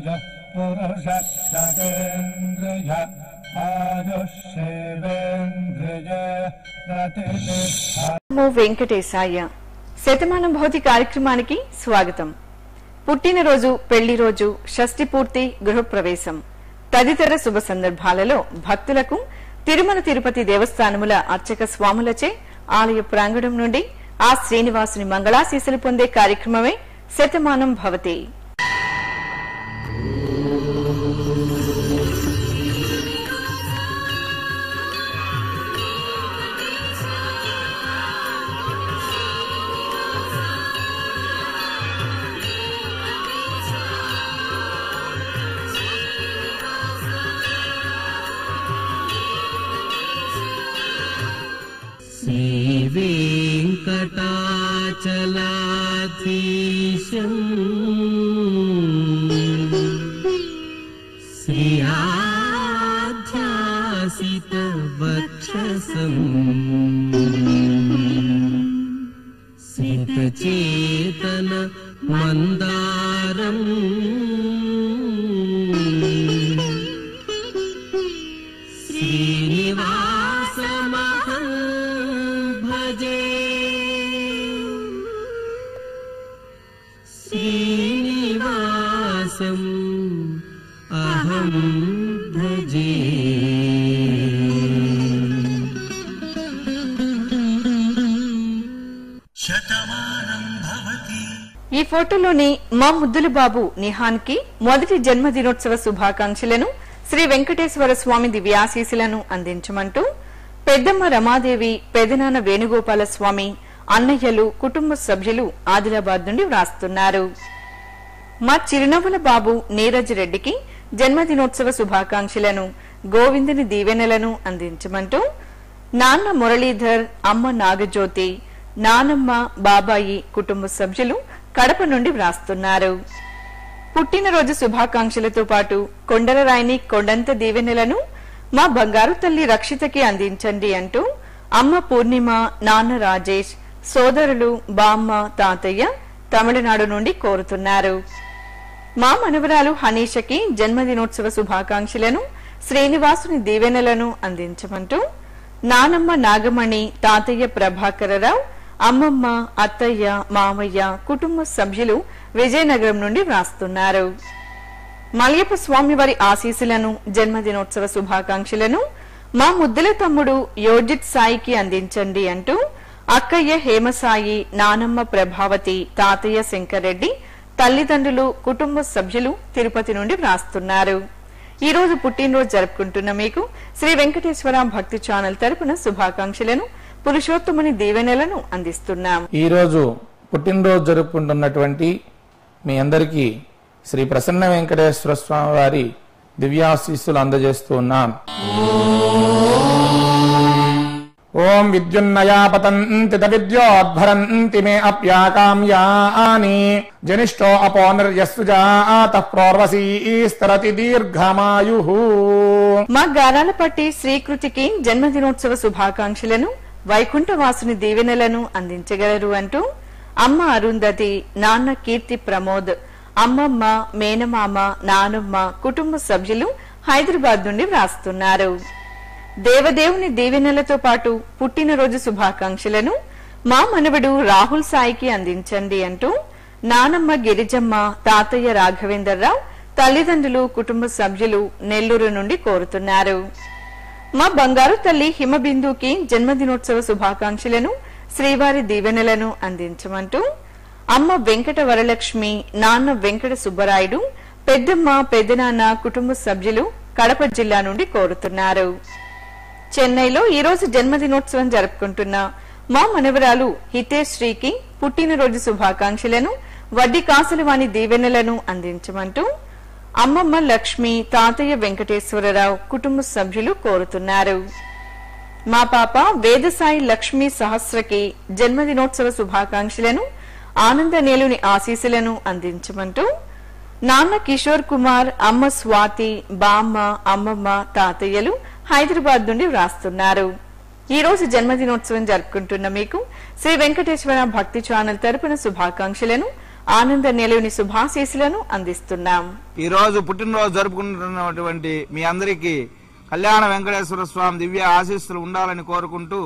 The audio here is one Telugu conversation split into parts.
यः पुरुषः शतेन्द्रिय आयुष्येवेन्द्रिय प्रतिष्ठा నమో వెంకటేశాయ శతమానం భౌతి కార్యక్రమానికి స్వాగతం పుట్టినరోజు పెళ్లి రోజు షష్ఠి పూర్తి గృహప్రవేశం తదితర శుభ సందర్భాలలో భక్తులకు తిరుమల తిరుపతి దేవస్థానముల అర్చక స్వాములచే ఆలయ ప్రాంగణం నుండి ఆ శ్రీనివాసుని మంగళాశీసులు పొందే కార్యక్రమమే శతమానం భవతి श्रीवेङ्कटाचलाधीशम् श्रियाध्यासितवक्षसम् श्रितचेतन मन्दारम् श्रीनिवासमहं भजे श्रीनिवासम् अहं भजे ఈ ఫోటోలోని మా ముద్దుల బాబు నిహాన్ కి మొదటి జన్మదినోత్సవ శుభాకాంక్షలను శ్రీ వెంకటేశ్వర స్వామి దివ్యాశీసులను అందించమంటూ పెద్దమ్మ రమాదేవి పెదనాన్న వేణుగోపాల స్వామి అన్నయ్యలు కుటుంబ సభ్యులు ఆదిలాబాద్ నుండి వ్రాస్తున్నారు మా చిరునవ్వుల బాబు నీరజ్ రెడ్డికి జన్మదినోత్సవ శుభాకాంక్షలను గోవిందుని దీవెనలను అందించమంటూ నాన్న మురళీధర్ అమ్మ నాగజ్యోతి నానమ్మ బాబాయి కుటుంబ సభ్యులు కడప నుండి వ్రాస్తున్నారు పుట్టినరోజు శుభాకాంక్షలతో పాటు కొండలరాయిని కొండంత దీవెనలను మా బంగారు తల్లి రక్షితకి అందించండి అంటూ అమ్మ పూర్ణిమ నాన్న రాజేష్ సోదరులు బామ్మ తాతయ్య తమిళనాడు నుండి కోరుతున్నారు మా మనవరాలు హనీషకి జన్మదినోత్సవ శుభాకాంక్షలను శ్రీనివాసుని దీవెనలను అందించమంటూ నానమ్మ నాగమణి తాతయ్య ప్రభాకరరావు అమ్మమ్మ అత్తయ్య మామయ్య కుటుంబ సభ్యులు విజయనగరం నుండి వ్రాస్తున్నారు మలయప్ప స్వామి వారి ఆశీస్సులను జన్మదినోత్సవ శుభాకాంక్షలను మా ముద్దుల తమ్ముడు యోజిత్ సాయికి అందించండి అంటూ అక్కయ్య హేమసాయి నానమ్మ ప్రభావతి తాతయ్య శంకర్రెడ్డి తల్లిదండ్రులు కుటుంబ సభ్యులు తిరుపతి నుండి వ్రాస్తున్నారు ఈ రోజు పుట్టినరోజు జరుపుకుంటున్న మీకు శ్రీ వెంకటేశ్వర భక్తి ఛానల్ తరపున శుభాకాంక్షలను పురుషోత్తముని దీవెనలను అందిస్తున్నాం ఈరోజు పుట్టినరోజు జరుపుకుంటున్నటువంటి మీ అందరికీ శ్రీ ప్రసన్న వెంకటేశ్వర స్వామి వారి దివ్యాశీస్సులు అందజేస్తూ ఉన్నాం ఓం విద్యున్నయా పతంతి విద్యోద్భరంతి మే అప్యాకామ్యాని జనిష్టో అపో నిర్యస్సుజాత ప్రోర్వసీస్తరతి దీర్ఘమాయు మా గారాల పట్టి శ్రీకృతికి జన్మదినోత్సవ శుభాకాంక్షలను వైకుంఠవాసుని దీవెనలను అందించగలరు అంటూ అమ్మ అరుంధతి నాన్న కీర్తి ప్రమోద్ అమ్మమ్మ మేనమామ నానమ్మ కుటుంబ సభ్యులు హైదరాబాద్ నుండి వ్రాస్తున్నారు దేవదేవుని దీవెనలతో పాటు పుట్టినరోజు శుభాకాంక్షలను మా మనవడు రాహుల్ సాయికి అందించండి అంటూ నానమ్మ గిరిజమ్మ తాతయ్య రాఘవేందర్రావు తల్లిదండ్రులు కుటుంబ సభ్యులు నెల్లూరు నుండి కోరుతున్నారు మా బంగారు తల్లి హిమబిందుకి జన్మదినోత్సవ శుభాకాంక్షలను శ్రీవారి దీవెనలను అందించమంటూ అమ్మ వెంకట వరలక్ష్మి నాన్న వెంకట సుబ్బరాయుడు పెద్దమ్మ పెద్దనాన్న కుటుంబ సభ్యులు కడప జిల్లా నుండి కోరుతున్నారు చెన్నైలో ఈ రోజు జన్మదినోత్సవం జరుపుకుంటున్న మా మనవరాలు హితేశ్రీకి పుట్టినరోజు శుభాకాంక్షలను వడ్డీ కాసులవాణి దీవెనలను అందించమంటూ అమ్మమ్మ లక్ష్మి తాతయ్య వెంకటేశ్వరరావు కుటుంబ సభ్యులు కోరుతున్నారు మా పాప వేదసాయి లక్ష్మీ సహస్రకి జన్మదినోత్సవ శుభాకాంక్షలను ఆనందనేలుని ఆశీస్సులను అందించమంటూ నాన్న కిషోర్ కుమార్ అమ్మ స్వాతి బామ్మ అమ్మమ్మ తాతయ్యలు హైదరాబాద్ నుండి వ్రాస్తున్నారు ఈ రోజు జన్మదినోత్సవం జరుపుకుంటున్న మీకు శ్రీ వెంకటేశ్వర భక్తి ఛానల్ తరపున శుభాకాంక్షలను ఆనంద నిలయుని శుభాశీసులను అందిస్తున్నాం ఈ రోజు పుట్టినరోజు జరుపుకుంటున్నటువంటి మీ అందరికీ కళ్యాణ వెంకటేశ్వర స్వామి దివ్య ఆశీస్సులు ఉండాలని కోరుకుంటూ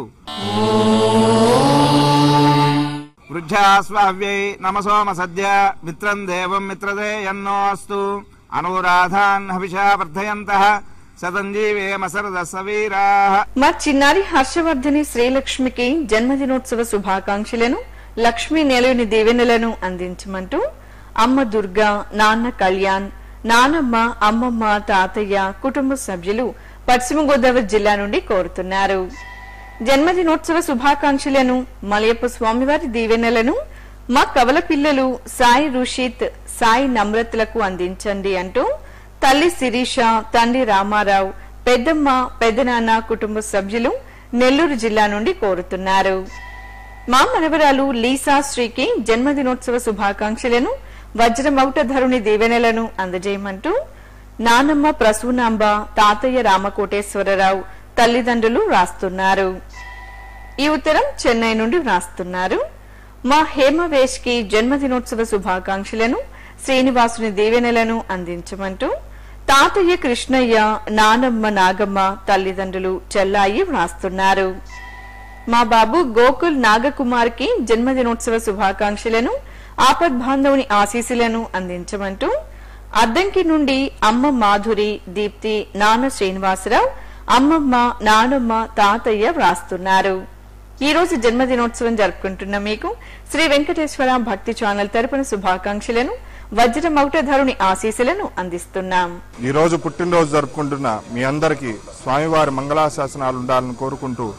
వృద్ధాస్వావ్యై నమసోమ సద్య మిత్రం దేవం మిత్రదే ఎన్నో అస్తు అనురాధాన్ హవిషా వర్ధయంత శతంజీవేమ సరద సవీరా మా చిన్నారి హర్షవర్ధని శ్రీలక్ష్మికి జన్మదినోత్సవ శుభాకాంక్షలను లక్ష్మీ నిలయుని దీవెనలను అందించమంటూ అమ్మ దుర్గా నాన్న కళ్యాణ్ నానమ్మ అమ్మమ్మ తాతయ్య కుటుంబ సభ్యులు పశ్చిమ గోదావరి జిల్లా నుండి కోరుతున్నారు జన్మదినోత్సవ శుభాకాంక్షలను మలయప్ప స్వామివారి దీవెనలను మా కవల పిల్లలు సాయి రుషిత్ సాయి నమ్రతలకు అందించండి అంటూ తల్లి శిరీష తండ్రి రామారావు పెద్దమ్మ పెద్దనాన్న కుటుంబ సభ్యులు నెల్లూరు జిల్లా నుండి కోరుతున్నారు మా మనవరాలు లీసా శ్రీకి జన్మదినోత్సవ శుభాకాంక్షలను వజ్రమౌటధరుని దీవెనలను అందజేయమంటూ నానమ్మ ప్రసూనాంబ తాతయ్య రామకోటేశ్వరరావు తల్లిదండ్రులు రాస్తున్నారు ఈ ఉత్తరం చెన్నై నుండి వ్రాస్తున్నారు మా హేమవేష్ కి జన్మదినోత్సవ శుభాకాంక్షలను శ్రీనివాసుని దీవెనలను అందించమంటూ తాతయ్య కృష్ణయ్య నానమ్మ నాగమ్మ తల్లిదండ్రులు చెల్లాయి వ్రాస్తున్నారు మా బాబు గోకుల్ నాగకుమార్ కి జన్మదినోత్సవ శుభాకాంక్షలను ఆపద్ బాంధవుని ఆశీస్సులను అందించమంటూ అద్దంకి నుండి అమ్మ మాధురి దీప్తి నాన్న శ్రీనివాసరావు అమ్మమ్మ నానమ్మ తాతయ్య వ్రాస్తున్నారు ఈ రోజు జన్మదినోత్సవం జరుపుకుంటున్న మీకు శ్రీ వెంకటేశ్వర భక్తి ఛానల్ తరపున శుభాకాంక్షలను వజ్రమౌటధరుని ఆశీస్సులను అందిస్తున్నాం ఈ రోజు పుట్టినరోజు జరుపుకుంటున్న మీ అందరికీ స్వామివారి మంగళాశాసనాలు ఉండాలని కోరుకుంటూ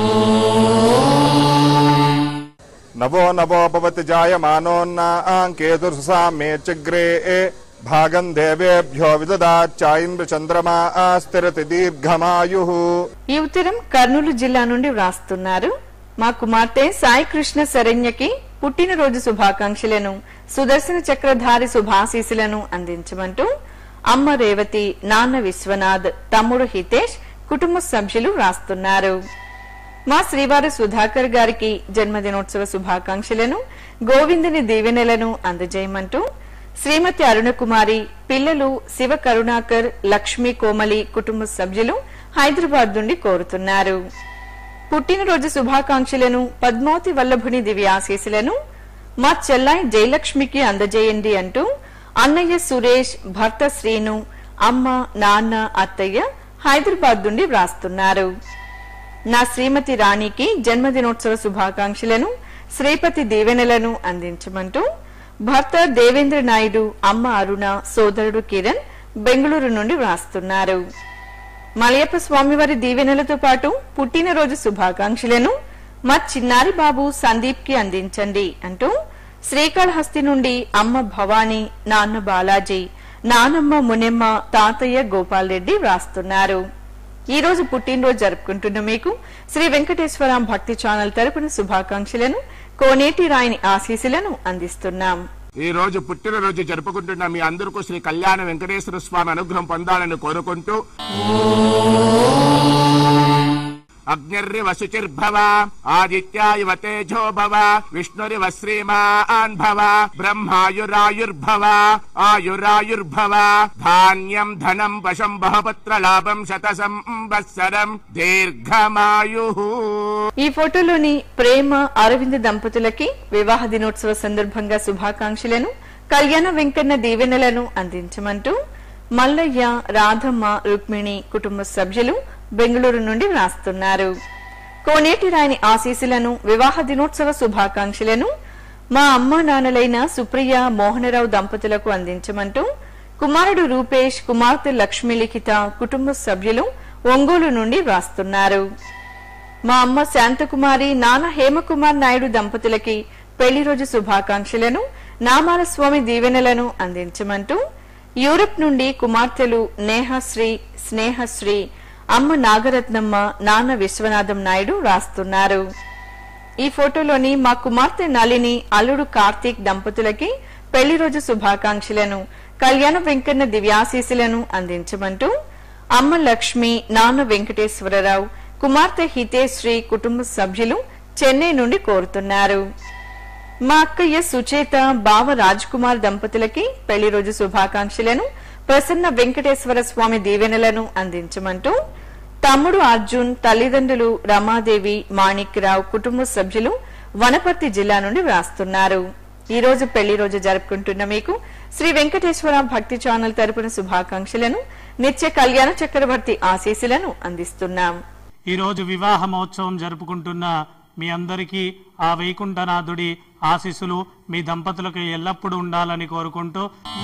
నవో నవో భవతి జాయమానోన్నాంకేతుర్సామే చగ్రే భాగం దేవేభ్యో విదదాచాయింద్ర చంద్రమా స్థిరతి దీర్ఘమాయు ఈ ఉత్తరం కర్నూలు జిల్లా నుండి వ్రాస్తున్నారు మా కుమార్తె సాయి కృష్ణ శరణ్యకి పుట్టినరోజు శుభాకాంక్షలను సుదర్శన చక్రధారి శుభాశీసులను అందించమంటూ అమ్మ రేవతి నాన్న విశ్వనాథ్ తమ్ముడు హితేష్ కుటుంబ సభ్యులు వ్రాస్తున్నారు మా శ్రీవారి సుధాకర్ గారికి జన్మదినోత్సవ శుభాకాంక్షలను గోవిందుని దీవెనలను అందజేయమంటూ శ్రీమతి అరుణకుమారి పిల్లలు శివ కరుణాకర్ లక్ష్మీ కోమలి కుటుంబ సభ్యులు హైదరాబాద్ నుండి కోరుతున్నారు పుట్టినరోజు శుభాకాంక్షలను పద్మావతి వల్లభుని దివ్యాశీసులను మా చెల్లాయి జయలక్ష్మికి అందజేయండి అంటూ అన్నయ్య సురేష్ భర్త శ్రీను అమ్మ నాన్న అత్తయ్య హైదరాబాద్ నుండి వ్రాస్తున్నారు నా శ్రీమతి రాణికి జన్మదినోత్సవ శుభాకాంక్షలను శ్రీపతి దీవెనలను అందించమంటూ భర్త దేవేంద్ర నాయుడు అమ్మ అరుణ సోదరుడు కిరణ్ బెంగళూరు నుండి వ్రాస్తున్నారు మలయప్ప స్వామివారి దీవెనలతో పాటు పుట్టినరోజు శుభాకాంక్షలను మా చిన్నారి బాబు సందీప్ కి అందించండి అంటూ శ్రీకాళహస్తి నుండి అమ్మ భవానీ నాన్న బాలాజీ నానమ్మ మునెమ్మ తాతయ్య గోపాల్ రెడ్డి వ్రాస్తున్నారు ఈ రోజు పుట్టినరోజు జరుపుకుంటున్న మీకు శ్రీ వెంకటేశ్వర భక్తి ఛానల్ తరపున శుభాకాంక్షలను కోనేటి రాయని ఆశీస్సులను అందిస్తున్నాం ఈ రోజు పుట్టినరోజు జరుపుకుంటున్న మీ అందరికీ శ్రీ కళ్యాణ వెంకటేశ్వర స్వామి అనుగ్రహం పొందాలని కోరుకుంటూ అగ్నిర్వ శుచిర్భవ ఆదిత్యాయువ తేజో భవ విష్ణురివ శ్రీమాన్ భవ బ్రహ్మాయురాయుర్భవ ఆయురాయుర్భవ ధాన్యం ధనం వశం బహపత్ర లాభం శత సంవత్సరం దీర్ఘమాయు ఈ ఫోటోలోని ప్రేమ అరవింద్ దంపతులకి వివాహ దినోత్సవ సందర్భంగా శుభాకాంక్షలను కళ్యాణ వెంకన్న దీవెనలను అందించమంటూ మల్లయ్య రాధమ్మ రుక్మిణి కుటుంబ సభ్యులు బెంగళూరు నుండి వ్రాస్తున్నారు కోనేటి రాయని ఆశీస్సులను వివాహ దినోత్సవ శుభాకాంక్షలను మా అమ్మ నాన్నలైన సుప్రియ మోహనరావు దంపతులకు అందించమంటూ కుమారుడు రూపేష్ కుమార్తె లక్ష్మీ లిఖిత కుటుంబ సభ్యులు ఒంగోలు నుండి వ్రాస్తున్నారు మా అమ్మ శాంతకుమారి నాన్న హేమకుమార్ నాయుడు దంపతులకి పెళ్లి రోజు శుభాకాంక్షలను నామాల స్వామి దీవెనలను అందించమంటూ యూరప్ నుండి కుమార్తెలు నేహశ్రీ స్నేహశ్రీ అమ్మ నాగరత్నమ్మ నాన్న విశ్వనాథం నాయుడు రాస్తున్నారు ఈ ఫోటోలోని మా కుమార్తె నళిని అల్లుడు కార్తీక్ దంపతులకి పెళ్లి రోజు శుభాకాంక్షలను కళ్యాణ వెంకన్న దివ్యాశీసులను అందించమంటూ అమ్మ లక్ష్మి నాన్న వెంకటేశ్వరరావు కుమార్తె హితేశ్రీ కుటుంబ సభ్యులు చెన్నై నుండి కోరుతున్నారు మా అక్కయ్య సుచేత బావ రాజ్ కుమార్ దంపతులకి పెళ్లి రోజు శుభాకాంక్షలను ప్రసన్న వెంకటేశ్వర స్వామి దీవెనలను అందించమంటూ తమ్ముడు అర్జున్ తల్లిదండ్రులు రమాదేవి మాణిక్యరావు కుటుంబ సభ్యులు వనపర్తి జిల్లా నుండి వ్రాస్తున్నారు ఈ రోజు పెళ్లి రోజు జరుపుకుంటున్న మీకు శ్రీ వెంకటేశ్వర భక్తి ఛానల్ తరపున శుభాకాంక్షలను నిత్య కళ్యాణ చక్రవర్తి ఆశీస్సులను అందిస్తున్నాం ఈ రోజు వివాహ మహోత్సవం జరుపుకుంటున్న మీ అందరికీ ఆ వైకుంఠనాథుడి ఆశీస్సులు మీ దంపతులకు ఎల్లప్పుడూ ఉండాలని కోరుకుంటూ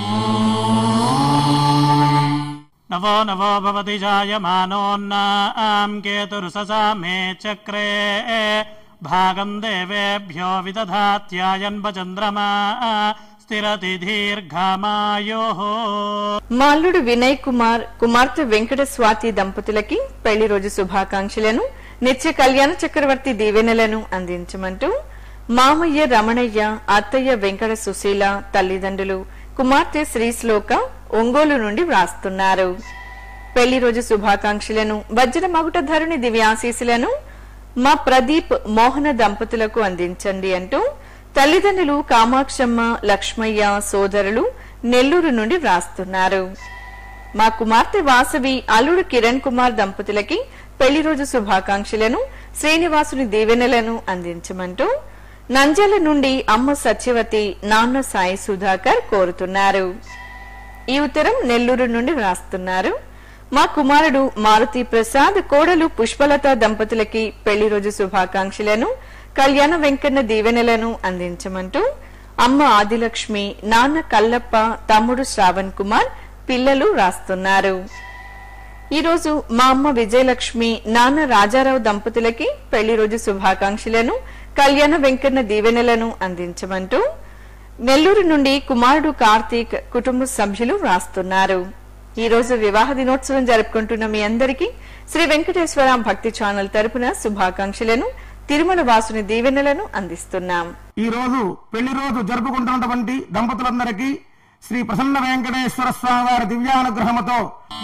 నవో నవో భవతి జాయమానోన్నాం కేతురుససా మే చక్రే భాగం దేవేభ్యో విదధాత్యాయన్వ చంద్రమా స్థిరతి దీర్ఘమాయో మా అల్లుడు వినయ్ కుమార్ కుమార్తె వెంకట స్వాతి దంపతులకి పెళ్లి రోజు శుభాకాంక్షలను నిత్య కళ్యాణ చక్రవర్తి దీవెనలను అందించమంటూ మామయ్య రమణయ్య అత్తయ్య వెంకట సుశీల తల్లిదండ్రులు కుమార్తె శ్రీశ్లోక ఒంగోలు నుండి వ్రాస్తున్నారు పెళ్లి రోజు శుభాకాంక్షలను వజ్ర మగుట ధరుని దివ్యాశీసులను మా ప్రదీప్ మోహన దంపతులకు అందించండి అంటూ తల్లిదండ్రులు కామాక్షమ్మ లక్ష్మయ్య సోదరులు నెల్లూరు నుండి వ్రాస్తున్నారు మా కుమార్తె వాసవి అల్లుడు కిరణ్ కుమార్ దంపతులకి పెళ్లి రోజు శుభాకాంక్షలను శ్రీనివాసుని దీవెనలను అందించమంటూ నంజల నుండి అమ్మ సత్యవతి నాన్న సాయి సుధాకర్ కోరుతున్నారు ఈ ఉత్తరం నెల్లూరు నుండి వ్రాస్తున్నారు మా కుమారుడు మారుతి ప్రసాద్ కోడలు పుష్పలత దంపతులకి పెళ్లి రోజు శుభాకాంక్షలను కళ్యాణ వెంకన్న దీవెనలను అందించమంటూ అమ్మ ఆదిలక్ష్మి నాన్న కల్లప్ప తమ్ముడు శ్రావణ్ కుమార్ పిల్లలు రాస్తున్నారు ఈ రోజు మా అమ్మ విజయలక్ష్మి నాన్న రాజారావు దంపతులకి పెళ్లి రోజు శుభాకాంక్షలను కళ్యాణ వెంకన్న దీవెనలను అందించమంటూ నెల్లూరు నుండి కుమారుడు కార్తీక్ కుటుంబ సభ్యులు వ్రాస్తున్నారు ఈ రోజు వివాహ దినోత్సవం జరుపుకుంటున్న మీ అందరికీ శ్రీ వెంకటేశ్వర భక్తి ఛానల్ తరపున శుభాకాంక్షలను తిరుమల వాసుని దీవెనలను అందిస్తున్నాం ఈ రోజు పెళ్లి రోజు జరుపుకుంటున్నటువంటి దంపతులందరికీ శ్రీ ప్రసన్న వెంకటేశ్వర స్వామి వారి దివ్యానుగ్రహముతో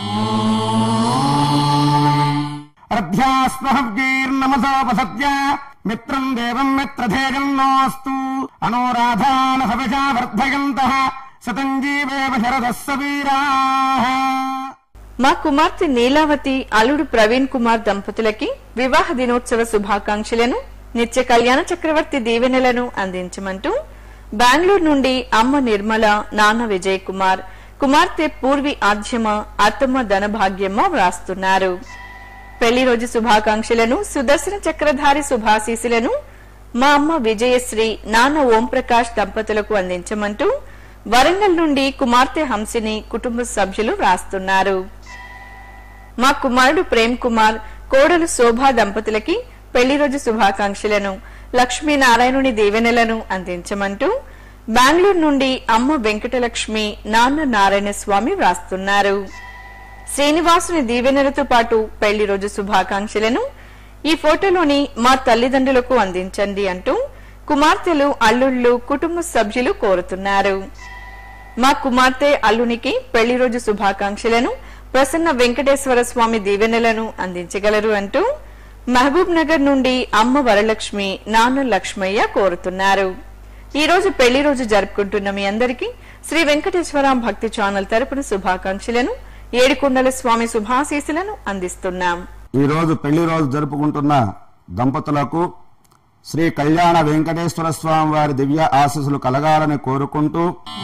అర్ధ్యాస్మహవ్యైర్నమసోపసత్య మిత్రం దేవం మిత్రధేజన్నోస్తు అనోరాధాన హవిషా వర్ధయంత శతం జీవేవ శరదస్స వీరాః మా కుమార్తె నీలావతి అల్లుడు ప్రవీణ్ కుమార్ దంపతులకి వివాహ దినోత్సవ శుభాకాంక్షలను నిత్య కళ్యాణ చక్రవర్తి దీవెనలను అందించమంటూ బెంగళూరు నుండి అమ్మ నిర్మల నాన్న విజయ్ కుమార్ కుమార్తె పూర్వి ఆద్యమ అత్తమ్మ ధనభాగ్యమ్మ వ్రాస్తున్నారు పెళ్లి రోజు శుభాకాంక్షలను సుదర్శన చక్రధారి శుభాశీసులను మా అమ్మ విజయశ్రీ నాన్న ఓంప్రకాష్ దంపతులకు అందించమంటూ వరంగల్ నుండి కుమార్తె హంసిని కుటుంబ సభ్యులు వ్రాస్తున్నారు మా కుమారుడు ప్రేమ్ కుమార్ కోడలు శోభా దంపతులకి పెళ్లి రోజు శుభాకాంక్షలను లక్ష్మీనారాయణుని దీవెనలను అందించమంటూ బెంగళూరు నుండి అమ్మ వెంకటలక్ష్మి నాన్న నారాయణ స్వామి వ్రాస్తున్నారు శ్రీనివాసుని దీవెనలతో పాటు పెళ్లి రోజు శుభాకాంక్షలను ఈ ఫోటోలోని మా తల్లిదండ్రులకు అందించండి అంటూ కుమార్తెలు అల్లుళ్ళు కుటుంబ సభ్యులు కోరుతున్నారు మా కుమార్తె అల్లునికి పెళ్లి రోజు శుభాకాంక్షలను ప్రసన్న వెంకటేశ్వర స్వామి దీవెనలను అందించగలరు అంటూ మహబూబ్ నగర్ నుండి అమ్మ వరలక్ష్మి నాన్న లక్ష్మయ్య కోరుతున్నారు ఈ రోజు పెళ్లి రోజు జరుపుకుంటున్న మీ అందరికీ శ్రీ వెంకటేశ్వర భక్తి ఛానల్ తరపున శుభాకాంక్షలను ఏడుకొండల స్వామి శుభాశీసులను అందిస్తున్నాం ఈ రోజు పెళ్లి రోజు జరుపుకుంటున్న దంపతులకు శ్రీ కళ్యాణ వెంకటేశ్వర స్వామి వారి దివ్య ఆశీస్సులు కలగాలని కోరుకుంటూ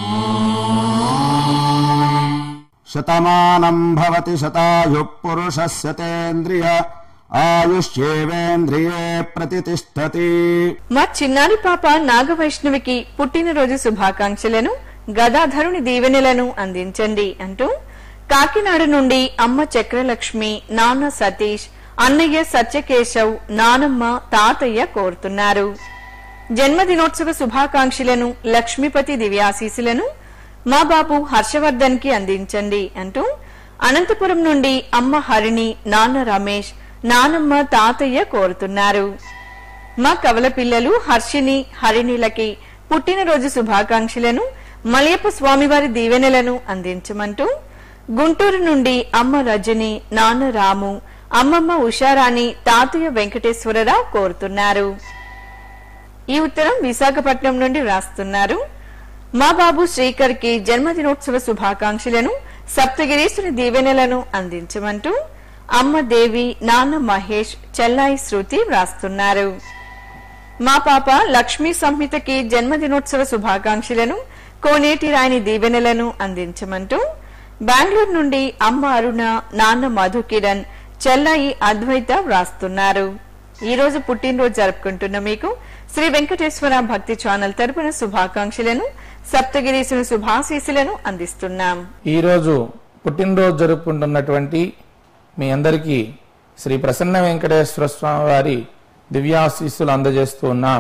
శతమానం భవతి శతాయు పురుష శతేంద్రియ ఆయుష్యేవేంద్రియే ప్రతిష్టతి మా చిన్నారి పాప నాగవైష్ణవికి పుట్టినరోజు శుభాకాంక్షలను గదాధరుని దీవెనలను అందించండి అంటూ కాకినాడ నుండి అమ్మ చక్రలక్ష్మి నాన్న సతీష్ అన్నయ్య సత్యకేశవ్ నానమ్మ తాతయ్య కోరుతున్నారు జన్మదినోత్సవ శుభాకాంక్షలను లక్ష్మీపతి దివ్యాశీసులను మా బాబు హర్షవర్ధన్ కి అందించండి అంటూ అనంతపురం నుండి అమ్మ హరిణి నాన్న రమేష్ నానమ్మ తాతయ్య కోరుతున్నారు మా కవల పిల్లలు హర్షిని హరిణిలకి పుట్టినరోజు శుభాకాంక్షలను మలయప్ప స్వామివారి దీవెనలను అందించమంటూ గుంటూరు నుండి అమ్మ రజని నాన్న రాము అమ్మమ్మ ఉషారాణి తాతయ్య వెంకటేశ్వరరావు కోరుతున్నారు ఈ ఉత్తరం విశాఖపట్నం నుండి వ్రాస్తున్నారు మా బాబు శ్రీకర్ కి జన్మదినోత్సవ శుభాకాంక్షలను సప్తగిరీశ్వరి దీవెనలను అందించమంటూ అమ్మ దేవి నాన్న మహేష్ చెల్లాయి శృతి వ్రాస్తున్నారు మా పాప లక్ష్మీ సంహితకి జన్మదినోత్సవ శుభాకాంక్షలను కోనేటి రాయని దీవెనలను అందించమంటూ బెంగళూరు నుండి అమ్మ అరుణ నాన్న మధు కిరణ్ చెల్లాయి అద్వైత వ్రాస్తున్నారు ఈ రోజు పుట్టినరోజు జరుపుకుంటున్న మీకు శ్రీ వెంకటేశ్వర భక్తి ఛానల్ తరపున శుభాకాంక్షలను సప్తగిరీశ్వరి శుభాశీసులను అందిస్తున్నాం ఈ రోజు పుట్టినరోజు జరుపుకుంటున్నటువంటి మీ అందరికీ శ్రీ ప్రసన్న వెంకటేశ్వర స్వామి వారి దివ్యాశీస్సులు అందజేస్తూ ఉన్నాం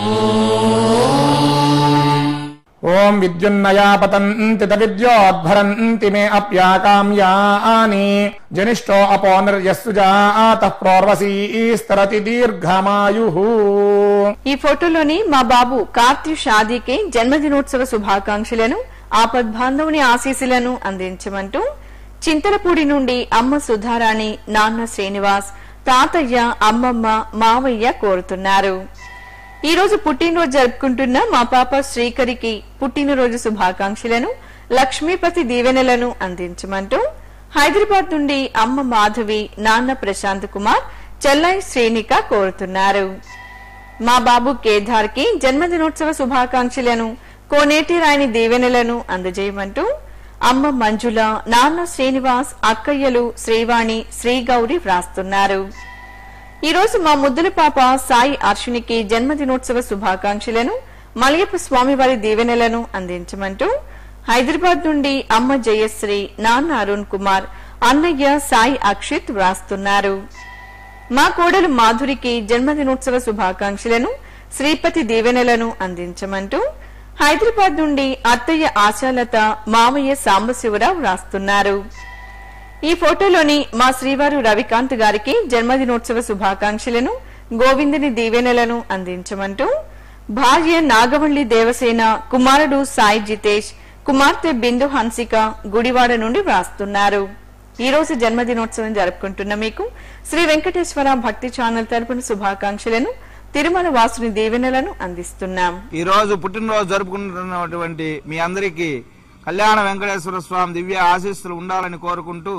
ఓం విద్యున్నయా పతంతి విద్యోద్భరంతి మే అప్యాకామ్యాని జనిష్టో అపో నిర్యస్సు జాత ప్రోర్వసీస్తరతి దీర్ఘమాయు ఈ ఫోటోలోని మా బాబు కార్తీ షాదీకి జన్మదినోత్సవ శుభాకాంక్షలను ఆపద్బాంధవుని ఆశీస్సులను అందించమంటూ చింతలపూడి నుండి అమ్మ సుధారాణి నాన్న శ్రీనివాస్ తాతయ్య అమ్మమ్మ మావయ్య కోరుతున్నారు ఈ రోజు పుట్టినరోజు జరుపుకుంటున్న మా పాప శ్రీకరికి పుట్టినరోజు శుభాకాంక్షలను లక్ష్మీపతి దీవెనలను అందించమంటూ హైదరాబాద్ నుండి అమ్మ మాధవి నాన్న ప్రశాంత్ కుమార్ చెల్లై శ్రేణిక కోరుతున్నారు మా బాబు కేదార్ కి జన్మదినోత్సవ శుభాకాంక్షలను కోనేటి రాయని దీవెనలను అందజేయమంటూ అమ్మ మంజుల నాన్న శ్రీనివాస్ అక్కయ్యలు శ్రీవాణి శ్రీగౌరి వ్రాస్తున్నారు ఈ రోజు మా ముద్దుల పాప సాయి అర్షునికి జన్మదినోత్సవ శుభాకాంక్షలను మలయప్ప స్వామివారి దీవెనలను అందించమంటూ హైదరాబాద్ నుండి అమ్మ జయశ్రీ నాన్న అరుణ్ కుమార్ అన్నయ్య సాయి అక్షిత్ వ్రాస్తున్నారు మా కోడలు మాధురికి జన్మదినోత్సవ శుభాకాంక్షలను శ్రీపతి దీవెనలను అందించమంటూ హైదరాబాద్ నుండి అత్తయ్య ఆశాలత మామయ్య సాంబశివరావు వ్రాస్తున్నారు ఈ ఫోటోలోని మా శ్రీవారు రవికాంత్ గారికి జన్మదినోత్సవ శుభాకాంక్షలను గోవిందుని దీవెనలను అందించమంటూ భార్య నాగవల్లి దేవసేన కుమారుడు సాయి జితేష్ కుమార్తె బిందు హన్సిక గుడివాడ నుండి వ్రాస్తున్నారు ఈ రోజు జన్మదినోత్సవం జరుపుకుంటున్న మీకు శ్రీ వెంకటేశ్వర భక్తి ఛానల్ తరపున శుభాకాంక్షలను తిరుమల వాసుని దీవెనలను అందిస్తున్నాం ఈ రోజు పుట్టినరోజు జరుపుకుంటున్నటువంటి మీ అందరికీ కళ్యాణ వెంకటేశ్వర స్వామి దివ్య ఆశీస్సులు ఉండాలని కోరుకుంటూ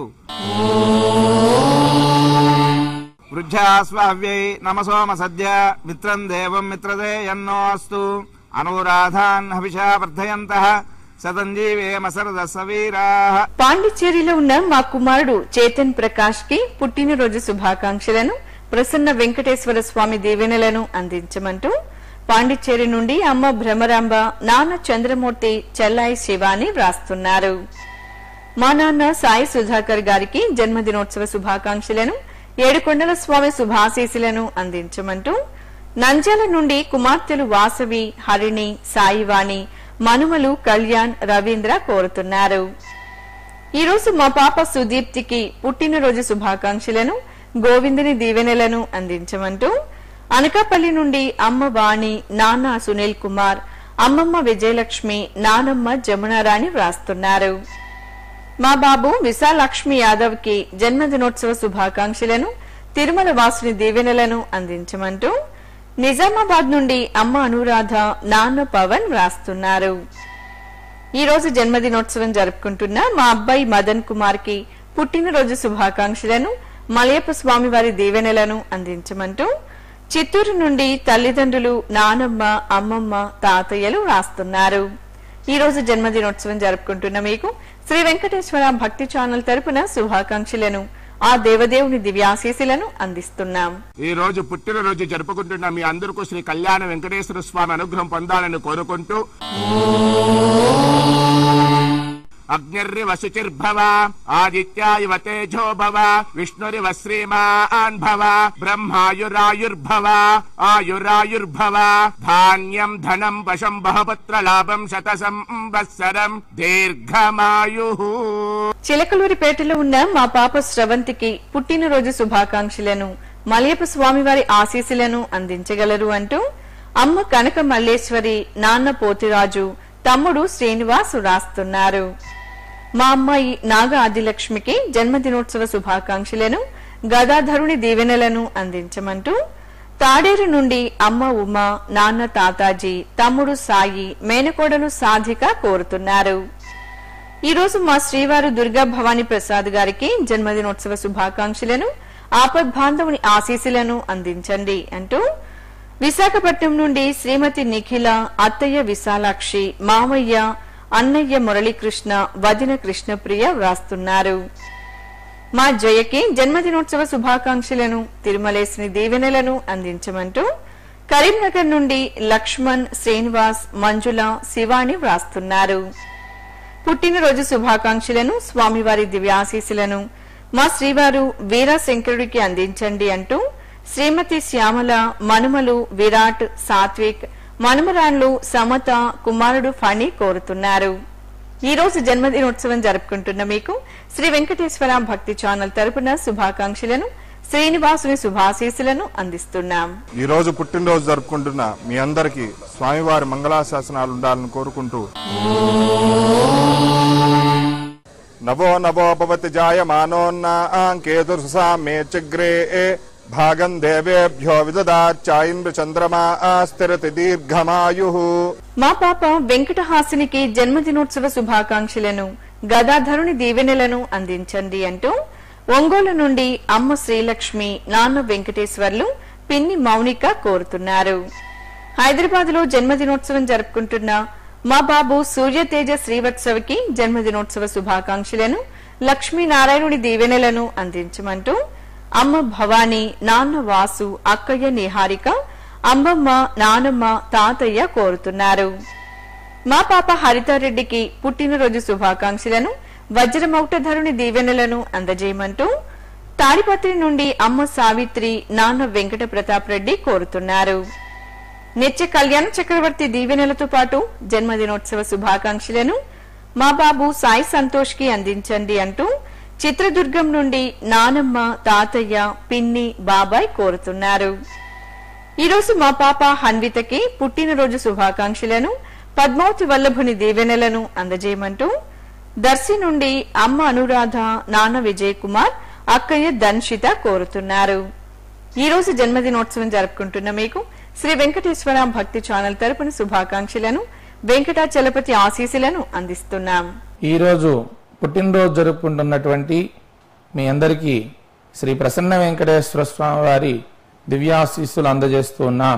వృద్ధాస్వావ్యై నమసోమ సద్య మిత్రం దేవం మిత్రదే ఎన్నో అస్తు అనురాధాన్ హవిషా వర్ధయంత సతంజీవేమ సరద సవీరా పాండిచ్చేరిలో ఉన్న మా కుమారుడు చేతన్ ప్రకాష్ కి పుట్టినరోజు శుభాకాంక్షలను ప్రసన్న వెంకటేశ్వర స్వామి దీవెనలను అందించమంటూ పాండిచ్చేరి నుండి అమ్మ భ్రమరాంబ నాన్న చంద్రమూర్తి చెల్లాయి శివాని వ్రాస్తున్నారు మా నాన్న సాయి సుధాకర్ గారికి జన్మదినోత్సవ శుభాకాంక్షలను ఏడుకొండల స్వామి శుభాశీసులను అందించమంటూ నంద్యాల నుండి కుమార్తెలు వాసవి హరిణి సాయివాణి మనుమలు కళ్యాణ్ రవీంద్ర కోరుతున్నారు ఈ రోజు మా పాప సుదీప్తికి పుట్టినరోజు శుభాకాంక్షలను గోవిందుని దీవెనలను అందించమంటూ అనకాపల్లి నుండి అమ్మ వాణి నాన్న సునీల్ కుమార్ అమ్మమ్మ విజయలక్ష్మి నానమ్మ జమునారాణి వ్రాస్తున్నారు మా బాబు విశాలక్ష్మి యాదవ్ కి జన్మదినోత్సవ శుభాకాంక్షలను తిరుమల వాసుని దీవెనలను అందించమంటూ నిజామాబాద్ నుండి అమ్మ అనురాధ నాన్న పవన్ వ్రాస్తున్నారు ఈ రోజు జన్మదినోత్సవం జరుపుకుంటున్న మా అబ్బాయి మదన్ కుమార్ కి పుట్టినరోజు శుభాకాంక్షలను మలయప్ప స్వామి వారి దీవెనలను అందించమంటూ చిత్తూరు నుండి తల్లిదండ్రులు నానమ్మ అమ్మమ్మ తాతయ్యలు వ్రాస్తున్నారు ఈ రోజు జన్మదినోత్సవం జరుపుకుంటున్న మీకు శ్రీ వెంకటేశ్వర భక్తి ఛానల్ తరపున శుభాకాంక్షలను ఆ దేవదేవుని దివ్యాశీసులను అందిస్తున్నాం ఈ రోజు పుట్టినరోజు జరుపుకుంటున్న మీ అందరికీ శ్రీ కళ్యాణ వెంకటేశ్వర స్వామి అనుగ్రహం పొందాలని కోరుకుంటూ అగ్నిర్వ శుచిర్భవ ఆదిత్యాయువ తేజో భవ విష్ణురివ శ్రీమాన్ భవ బ్రహ్మాయురాయుర్భవ ఆయురాయుర్భవ ధాన్యం ధనం వశం బహపత్ర లాభం శత సంవత్సరం దీర్ఘమాయు చిలకలూరిపేటలో ఉన్న మా పాప స్రవంతికి పుట్టినరోజు శుభాకాంక్షలను మలయప్ప స్వామివారి ఆశీస్సులను అందించగలరు అంటూ అమ్మ కనక మల్లేశ్వరి నాన్న పోతిరాజు తమ్ముడు శ్రీనివాస్ రాస్తున్నారు మా అమ్మాయి నాగ ఆదిలక్ష్మికి జన్మదినోత్సవ శుభాకాంక్షలను గదాధరుని దీవెనలను అందించమంటూ తాడేరు నుండి అమ్మ ఉమ నాన్న తాతాజీ తమ్ముడు సాయి మేనకోడలు సాధిక కోరుతున్నారు ఈ రోజు మా శ్రీవారు దుర్గా భవానీ ప్రసాద్ గారికి జన్మదినోత్సవ శుభాకాంక్షలను ఆపద్బాంధవుని ఆశీస్సులను అందించండి అంటూ విశాఖపట్నం నుండి శ్రీమతి నిఖిల అత్తయ్య విశాలాక్షి మామయ్య అన్నయ్య మురళీకృష్ణ వదిన కృష్ణప్రియ వ్రాస్తున్నారు మా జయకి జన్మదినోత్సవ శుభాకాంక్షలను తిరుమలేసిని దీవెనలను అందించమంటూ కరీంనగర్ నుండి లక్ష్మణ్ శ్రీనివాస్ మంజుల శివాని వ్రాస్తున్నారు పుట్టినరోజు శుభాకాంక్షలను స్వామివారి దివ్యాశీస్సులను మా శ్రీవారు వీరశంకరుడికి అందించండి అంటూ శ్రీమతి శ్యామల మనుమలు విరాట్ సాత్విక్ మనుమరాన్లు సమత కుమారుడు ఫణి కోరుతున్నారు ఈ రోజు జన్మదినోత్సవం జరుపుకుంటున్న మీకు శ్రీ వెంకటేశ్వర భక్తి ఛానల్ తరపున శుభాకాంక్షలను శ్రీనివాసుని శుభాశీస్సులను అందిస్తున్నాం ఈ రోజు పుట్టినరోజు జరుపుకుంటున్న మీ అందరికీ స్వామివారి మంగళాశాసనాలు ఉండాలని కోరుకుంటూ నవో నవో భవతి జాయమానోన్నాంకేతుర్సామే చగ్రే భాగం దేవేభ్యో విదదాచాయింద్ర చంద్రమా స్థిరతి దీర్ఘమాయు మా పాప వెంకటహాసినికి జన్మదినోత్సవ శుభాకాంక్షలను గదాధరుని దీవెనలను అందించండి అంటూ ఒంగోలు నుండి అమ్మ శ్రీలక్ష్మి నాన్న వెంకటేశ్వర్లు పిన్ని మౌనిక కోరుతున్నారు హైదరాబాద్ లో జన్మదినోత్సవం జరుపుకుంటున్న మా బాబు సూర్యతేజ శ్రీవత్సవకి జన్మదినోత్సవ శుభాకాంక్షలను లక్ష్మీనారాయణుడి దీవెనలను అందించమంటూ అమ్మ భవానీ నాన్న వాసు అక్కయ్య నిహారిక అమ్మమ్మ నానమ్మ తాతయ్య కోరుతున్నారు మా పాప హరితారెడ్డికి పుట్టినరోజు శుభాకాంక్షలను వజ్రమౌటధరుని దీవెనలను అందజేయమంటూ తాడిపత్రి నుండి అమ్మ సావిత్రి నాన్న వెంకట ప్రతాప్ రెడ్డి కోరుతున్నారు నిత్య కళ్యాణ చక్రవర్తి దీవెనలతో పాటు జన్మదినోత్సవ శుభాకాంక్షలను మా బాబు సాయి సంతోష్ కి అందించండి అంటూ చిత్రదుర్గం నుండి నానమ్మ తాతయ్య పిన్ని బాబాయ్ కోరుతున్నారు ఈ రోజు మా పాప హన్వితకి పుట్టినరోజు శుభాకాంక్షలను పద్మావతి వల్లభుని దీవెనలను అందజేయమంటూ దర్శి నుండి అమ్మ అనురాధ నాన్న విజయ్ కుమార్ అక్కయ్య దన్షిత కోరుతున్నారు ఈ రోజు జన్మదినోత్సవం జరుపుకుంటున్న మీకు శ్రీ వెంకటేశ్వర భక్తి ఛానల్ తరపున శుభాకాంక్షలను వెంకటాచలపతి ఆశీస్సులను అందిస్తున్నాం ఈ రోజు పుట్టినరోజు జరుపుకుంటున్నటువంటి మీ అందరికీ శ్రీ ప్రసన్న వెంకటేశ్వర స్వామి వారి దివ్యాశీస్సులు అందజేస్తూ ఉన్నాం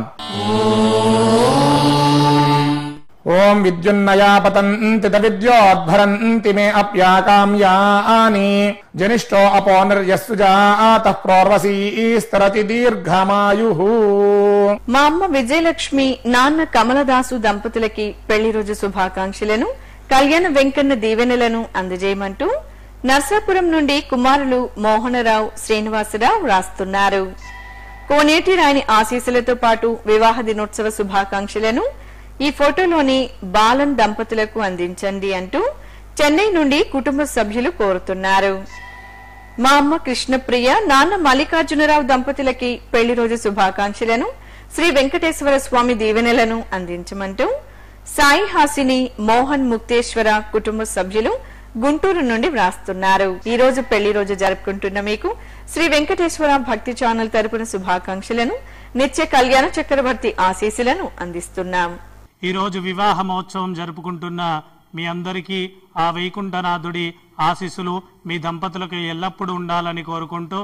ఓం విద్యున్నయా పతంతి విద్యోద్భరంతి మే అప్యాకామ్యాని జనిష్టో అపో నిర్యస్సు జాత ప్రోర్వసీస్తరతి దీర్ఘమాయు మా అమ్మ విజయలక్ష్మి నాన్న కమలదాసు దంపతులకి పెళ్లి రోజు శుభాకాంక్షలను కళ్యాణ వెంకన్న దీవెనలను అందజేయమంటూ నర్సాపురం నుండి కుమారులు మోహనరావు శ్రీనివాసరావు రాస్తున్నారు కోనేటి రాయని ఆశీస్సులతో పాటు వివాహ దినోత్సవ శుభాకాంక్షలను ఈ ఫోటోలోని బాలన్ దంపతులకు అందించండి అంటూ చెన్నై నుండి కుటుంబ సభ్యులు కోరుతున్నారు మా అమ్మ కృష్ణప్రియ నాన్న మల్లికార్జునరావు దంపతులకి పెళ్లి రోజు శుభాకాంక్షలను శ్రీ వెంకటేశ్వర స్వామి దీవెనలను అందించమంటూ సాయి హాసిని మోహన్ ముక్తేశ్వర కుటుంబ సభ్యులు గుంటూరు నుండి వ్రాస్తున్నారు ఈ రోజు పెళ్లి రోజు జరుపుకుంటున్న మీకు శ్రీ వెంకటేశ్వర భక్తి ఛానల్ తరపున శుభాకాంక్షలను నిత్య కళ్యాణ చక్రవర్తి ఆశీస్సులను అందిస్తున్నాం ఈ రోజు వివాహ మహోత్సవం జరుపుకుంటున్న మీ అందరికీ ఆ వైకుంఠనాథుడి ఆశీస్సులు మీ దంపతులకు ఎల్లప్పుడూ ఉండాలని కోరుకుంటూ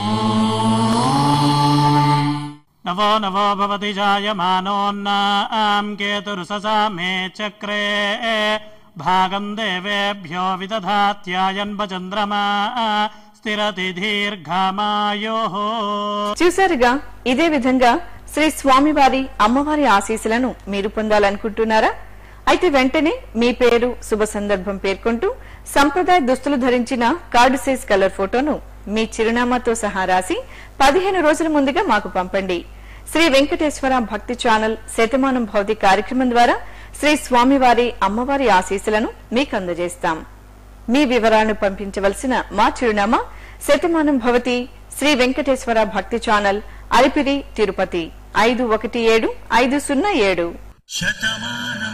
నవో నవో భవతి జాయమానోన్నాం కేతురుససామే చక్రే భాగం దేవేభ్యో విదధాత్యాయన్వ చంద్రమా స్థిరతి దీర్ఘమాయో చూశారుగా ఇదే విధంగా శ్రీ స్వామివారి అమ్మవారి ఆశీస్సులను మీరు పొందాలనుకుంటున్నారా అయితే వెంటనే మీ పేరు శుభ సందర్భం పేర్కొంటూ సంప్రదాయ దుస్తులు ధరించిన కార్డు సైజ్ కలర్ ఫోటోను మీ చిరునామాతో సహా రాసి పదిహేను రోజుల ముందుగా మాకు పంపండి శ్రీ వెంకటేశ్వర భక్తి ఛానల్ శతమానం భౌతి కార్యక్రమం ద్వారా శ్రీ స్వామివారి అమ్మవారి ఆశీస్సులను మీకు అందజేస్తాం మీ వివరాలను పంపించవలసిన మా చిరునామా శతమానం భవతి శ్రీ వెంకటేశ్వర భక్తి ఛానల్ అలిపిరి తిరుపతి ఐదు ఒకటి ఏడు ఐదు సున్నా ఏడు శతమానం